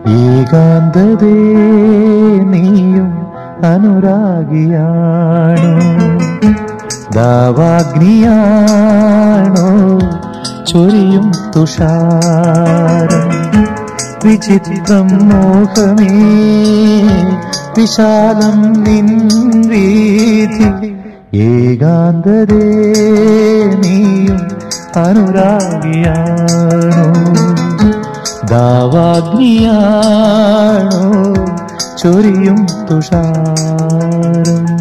ഏകാന്തതേ നീയും അനുരാഗിയാണോ ദാവാഗ്നിയാണോ ചൊരിയും തുഷാരം വിചിത്രം മോഹമേ വിശാലം നിൻ വീതി ഏകാന്തരേ നീയും അനുരാഗിയാണോ ദാവാഗ്നിയാണോ ചൊരിയും തുഷാരം